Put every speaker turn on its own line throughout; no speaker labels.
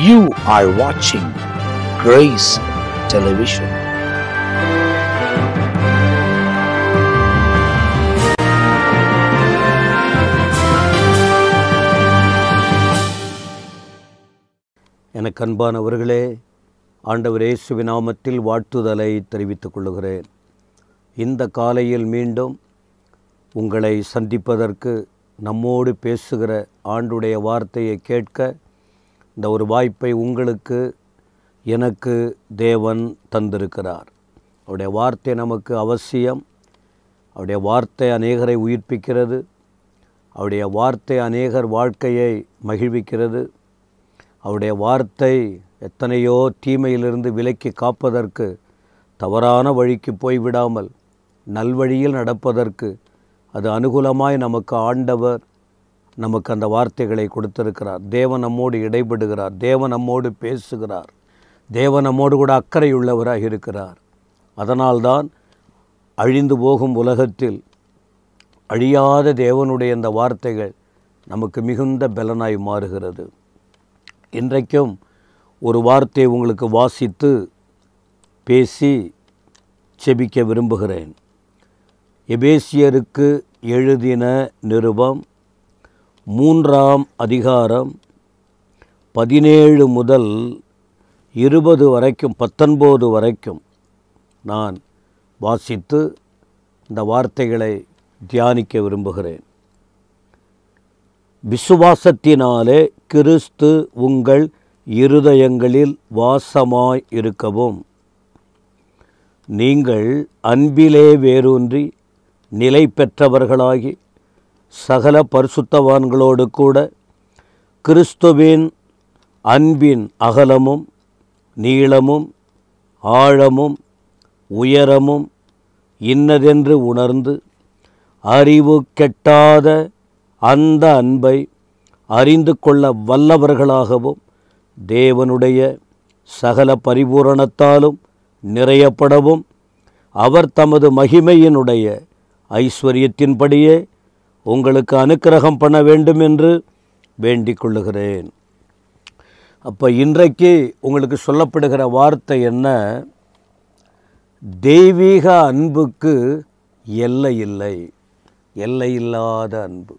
You are watching Grace Television.
எனக்கு அன்பானவர்களே ஆண்டவர் இயேசுவின் நாமத்தில் வாழ்த்துதலை தெரிவித்துக் கொள்கிறேன் இந்த காலையில் மீண்டும் உங்களை சந்திப்பதற்கு நம்மோடு பேசுகிற ஆண்டுடைய வார்த்தையை கேட்க இந்த ஒரு வாய்ப்பை உங்களுக்கு எனக்கு தேவன் தந்திருக்கிறார் அவருடைய வார்த்தை நமக்கு அவசியம் அவருடைய வார்த்தை அநேகரை உயிர்ப்பிக்கிறது அவருடைய வார்த்தை அநேகர் வாழ்க்கையை மகிழ்விக்கிறது அவருடைய வார்த்தை எத்தனையோ தீமையிலிருந்து விலக்கி காப்பதற்கு தவறான வழிக்கு போய்விடாமல் நல்வழியில் நடப்பதற்கு அது அனுகூலமாய் நமக்கு ஆண்டவர் நமக்கு அந்த வார்த்தைகளை கொடுத்திருக்கிறார் தேவன் நம்மோடு இடைபடுகிறார் தேவன் நம்மோடு பேசுகிறார் தேவன் நம்மோடு கூட அக்கறையுள்ளவராக இருக்கிறார் அதனால்தான் அழிந்து போகும் உலகத்தில் அழியாத தேவனுடைய இந்த வார்த்தைகள் நமக்கு மிகுந்த பலனாய் மாறுகிறது இன்றைக்கும் ஒரு வார்த்தையை உங்களுக்கு வாசித்து பேசி செபிக்க விரும்புகிறேன் எபேசியருக்கு எழுதின நிருபம் மூன்றாம் அதிகாரம் பதினேழு முதல் இருபது வரைக்கும் பத்தொன்பது வரைக்கும் நான் வாசித்து இந்த வார்த்தைகளை தியானிக்க விரும்புகிறேன் விசுவாசத்தினாலே கிறிஸ்து உங்கள் இருதயங்களில் வாசமாய் இருக்கவும் நீங்கள் அன்பிலே வேரூன்றி நிலை பெற்றவர்களாகி சகல பரிசுத்தவான்களோடு கூட கிறிஸ்துவின் அன்பின் அகலமும் நீளமும் ஆழமும் உயரமும் இன்னதென்று உணர்ந்து அறிவு கெட்டாத அந்த அன்பை அறிந்து கொள்ள வல்லவர்களாகவும் தேவனுடைய சகல பரிபூரணத்தாலும் நிறையப்படவும் அவர் தமது மகிமையினுடைய ஐஸ்வர்யத்தின்படியே உங்களுக்கு அனுக்கிரகம் பண்ண வேண்டும் என்று வேண்டிக் கொள்ளுகிறேன் அப்போ இன்றைக்கு உங்களுக்கு சொல்லப்படுகிற வார்த்தை என்ன தெய்வீக அன்புக்கு எல்லை இல்லை எல்லை இல்லாத அன்பு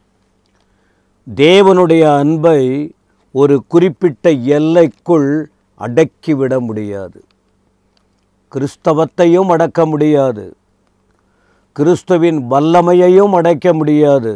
தேவனுடைய அன்பை ஒரு குறிப்பிட்ட எல்லைக்குள் அடக்கிவிட முடியாது கிறிஸ்தவத்தையும் அடக்க முடியாது கிறிஸ்துவின் வல்லமையையும் அடைக்க முடியாது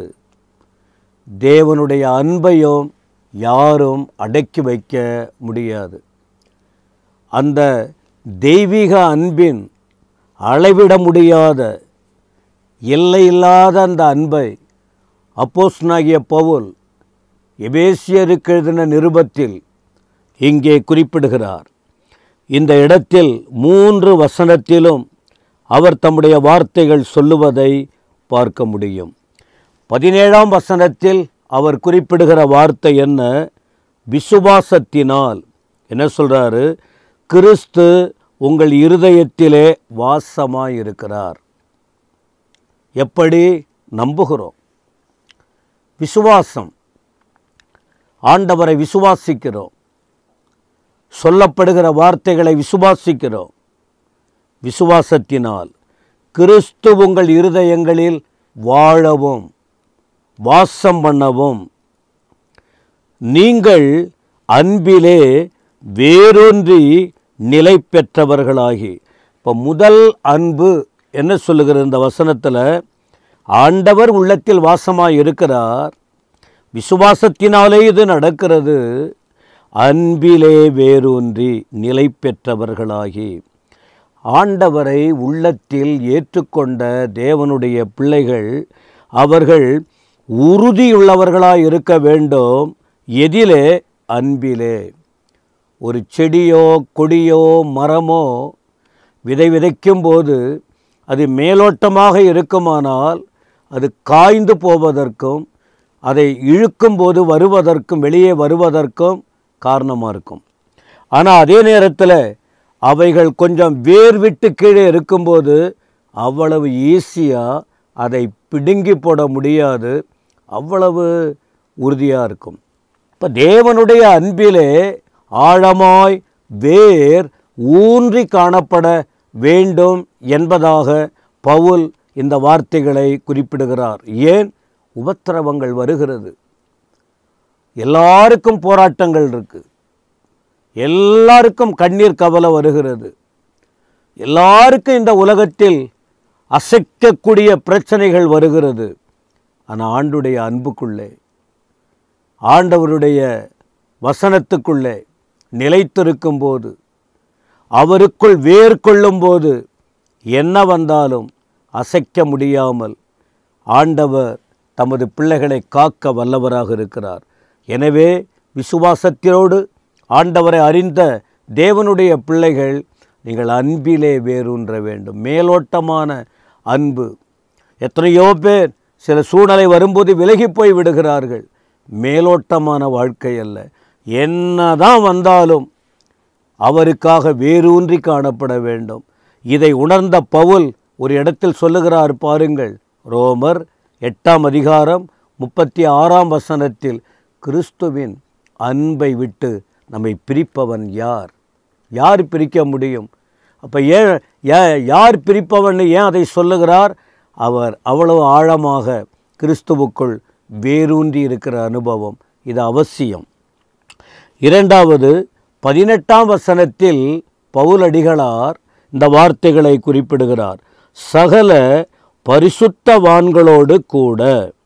தேவனுடைய அன்பையும் யாரும் அடக்கி வைக்க முடியாது அந்த தெய்வீக அன்பின் அளவிட முடியாத எல்லையில்லாத அந்த அன்பை அப்போஸ்னாகிய பவுல் எபேசியருக்கு எழுதின நிருபத்தில் இங்கே குறிப்பிடுகிறார் இந்த இடத்தில் மூன்று வசனத்திலும் அவர் தம்முடைய வார்த்தைகள் சொல்லுவதை பார்க்க முடியும் பதினேழாம் வசனத்தில் அவர் குறிப்பிடுகிற வார்த்தை என்ன விசுவாசத்தினால் என்ன சொல்கிறாரு கிறிஸ்து உங்கள் இருதயத்திலே வாசமாயிருக்கிறார் எப்படி நம்புகிறோம் விசுவாசம் ஆண்டவரை விசுவாசிக்கிறோம் சொல்லப்படுகிற வார்த்தைகளை விசுவாசிக்கிறோம் விசுவாசத்தினால் கிறிஸ்து உங்கள் இருதயங்களில் வாழவும் வாசம் பண்ணவும் நீங்கள் அன்பிலே வேரூன்றி நிலை பெற்றவர்களாகி இப்போ முதல் அன்பு என்ன சொல்லுகிற இந்த வசனத்தில் ஆண்டவர் உள்ளத்தில் வாசமாக இருக்கிறார் விசுவாசத்தினாலே இது நடக்கிறது அன்பிலே வேரூன்றி நிலை பெற்றவர்களாகி ஆண்டவரை உள்ளத்தில் ஏற்றுக்கொண்ட தேவனுடைய பிள்ளைகள் அவர்கள் உறுதியுள்ளவர்களாய் இருக்க வேண்டும் எதிலே அன்பிலே ஒரு செடியோ கொடியோ மரமோ விதை விதைக்கும் போது அது மேலோட்டமாக இருக்குமானால் அது காய்ந்து போவதற்கும் அதை இழுக்கும் போது வருவதற்கும் வெளியே வருவதற்கும் காரணமாக இருக்கும் ஆனால் அதே நேரத்தில் அவைகள் கொஞ்சம் வேர் விட்டு கீழே இருக்கும்போது அவ்வளவு ஈஸியாக அதை பிடுங்கி போட முடியாது அவ்வளவு உறுதியாக இருக்கும் இப்போ தேவனுடைய அன்பிலே ஆழமாய் வேர் ஊன்றி காணப்பட வேண்டும் என்பதாக பவுல் இந்த வார்த்தைகளை குறிப்பிடுகிறார் ஏன் உபத்திரவங்கள் வருகிறது எல்லாருக்கும் போராட்டங்கள் இருக்கு எல்லாருக்கும் கண்ணீர் கவலை வருகிறது எல்லாருக்கும் இந்த உலகத்தில் அசைக்கக்கூடிய பிரச்சனைகள் வருகிறது ஆனால் ஆண்டுடைய அன்புக்குள்ளே ஆண்டவருடைய வசனத்துக்குள்ளே நிலைத்திருக்கும் போது அவருக்குள் வேர் கொள்ளும்போது என்ன வந்தாலும் அசைக்க முடியாமல் ஆண்டவர் தமது பிள்ளைகளை காக்க வல்லவராக இருக்கிறார் எனவே விசுவாசத்தினோடு ஆண்டவரை அறிந்த தேவனுடைய பிள்ளைகள் நீங்கள் அன்பிலே வேரூன்ற வேண்டும் மேலோட்டமான அன்பு எத்தனையோ பேர் சில சூழ்நிலை வரும்போது விலகி போய் விடுகிறார்கள் மேலோட்டமான வாழ்க்கை அல்ல என்னதான் வந்தாலும் அவருக்காக வேரூன்றி காணப்பட வேண்டும் இதை உணர்ந்த பவுல் ஒரு இடத்தில் சொல்லுகிறார் பாருங்கள் ரோமர் எட்டாம் அதிகாரம் முப்பத்தி ஆறாம் வசனத்தில் கிறிஸ்துவின் அன்பை விட்டு நம்மை பிரிப்பவன் யார் யார் பிரிக்க முடியும் அப்போ ஏன் ஏ- யார் பிரிப்பவன் ஏன் அதை சொல்லுகிறார் அவர் அவ்வளவு ஆழமாக கிறிஸ்துவுக்குள் வேரூன்றி இருக்கிற அனுபவம் இது அவசியம் இரண்டாவது பதினெட்டாம் வசனத்தில் பவுலடிகளார் இந்த வார்த்தைகளை குறிப்பிடுகிறார் சகல பரிசுத்தவான்களோடு கூட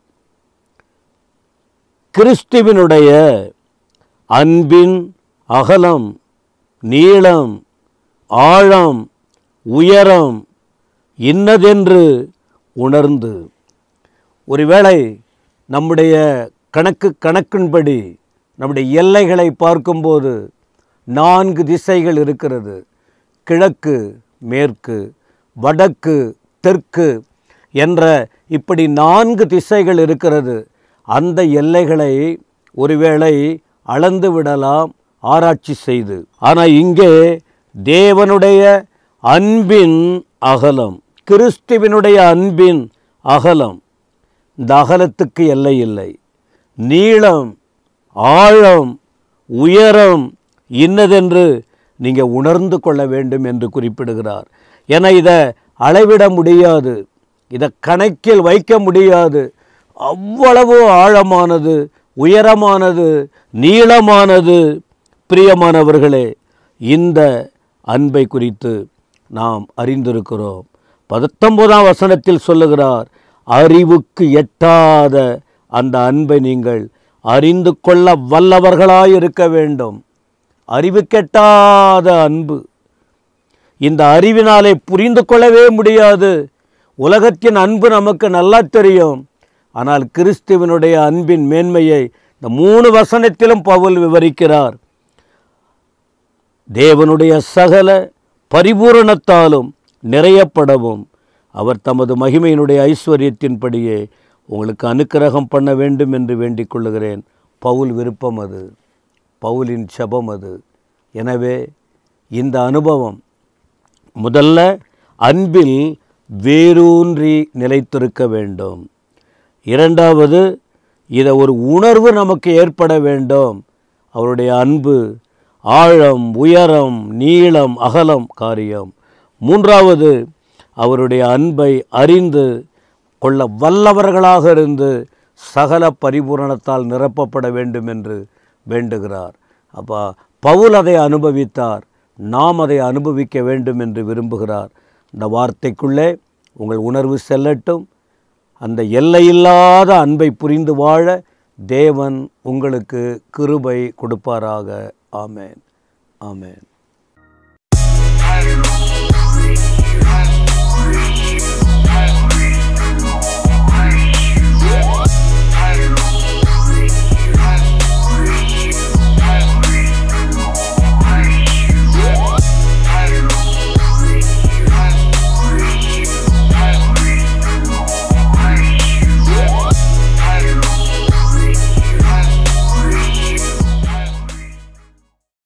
கிறிஸ்துவினுடைய அன்பின் அகலம் நீளம் ஆழம் உயரம் இன்னதென்று உணர்ந்து ஒருவேளை நம்முடைய கணக்கு கணக்கின்படி நம்முடைய எல்லைகளை பார்க்கும்போது நான்கு திசைகள் இருக்கிறது கிழக்கு மேற்கு வடக்கு தெற்கு என்ற இப்படி நான்கு திசைகள் இருக்கிறது அந்த எல்லைகளை ஒருவேளை அளந்து விடலாம் ஆராய்ச்சி செய்து ஆனால் இங்கே தேவனுடைய அன்பின் அகலம் கிறிஸ்துவினுடைய அன்பின் அகலம் இந்த அகலத்துக்கு எல்லை இல்லை நீளம் ஆழம் உயரம் இன்னதென்று நீங்கள் உணர்ந்து கொள்ள வேண்டும் என்று குறிப்பிடுகிறார் என இதை அளவிட முடியாது இதை கணக்கில் வைக்க முடியாது அவ்வளவு ஆழமானது உயரமானது நீளமானது பிரியமானவர்களே இந்த அன்பை குறித்து நாம் அறிந்திருக்கிறோம் பத்தொன்பதாம் வசனத்தில் சொல்லுகிறார் அறிவுக்கு எட்டாத அந்த அன்பை நீங்கள் அறிந்து கொள்ள வல்லவர்களாய் இருக்க வேண்டும் அறிவுக்கெட்டாத அன்பு இந்த அறிவினாலே புரிந்து கொள்ளவே முடியாது உலகத்தின் அன்பு நமக்கு நல்லா தெரியும் ஆனால் கிறிஸ்துவனுடைய அன்பின் மேன்மையை இந்த மூணு வசனத்திலும் பவுல் விவரிக்கிறார் தேவனுடைய சகல பரிபூரணத்தாலும் நிறையப்படவும் அவர் தமது மகிமையினுடைய ஐஸ்வர்யத்தின்படியே உங்களுக்கு அனுக்கிரகம் பண்ண வேண்டும் என்று வேண்டிக் கொள்ளுகிறேன் பவுல் விருப்பம் அது பவுலின் செபம் அது எனவே இந்த அனுபவம் முதல்ல அன்பில் வேரூன்றி நிலைத்திருக்க வேண்டும் இரண்டாவது இதை ஒரு உணர்வு நமக்கு ஏற்பட வேண்டும் அவருடைய அன்பு ஆழம் உயரம் நீளம் அகலம் காரியம் மூன்றாவது அவருடைய அன்பை அறிந்து கொள்ள வல்லவர்களாக இருந்து சகல பரிபூரணத்தால் நிரப்பப்பட வேண்டும் என்று வேண்டுகிறார் அப்போ பவுல் அதை அனுபவித்தார் நாம் அதை அனுபவிக்க வேண்டும் என்று விரும்புகிறார் இந்த வார்த்தைக்குள்ளே உங்கள் உணர்வு செல்லட்டும் அந்த எல்லையில்லாத அன்பை புரிந்து வாழ தேவன் உங்களுக்கு கிருபை கொடுப்பாராக ஆமென் ஆமென்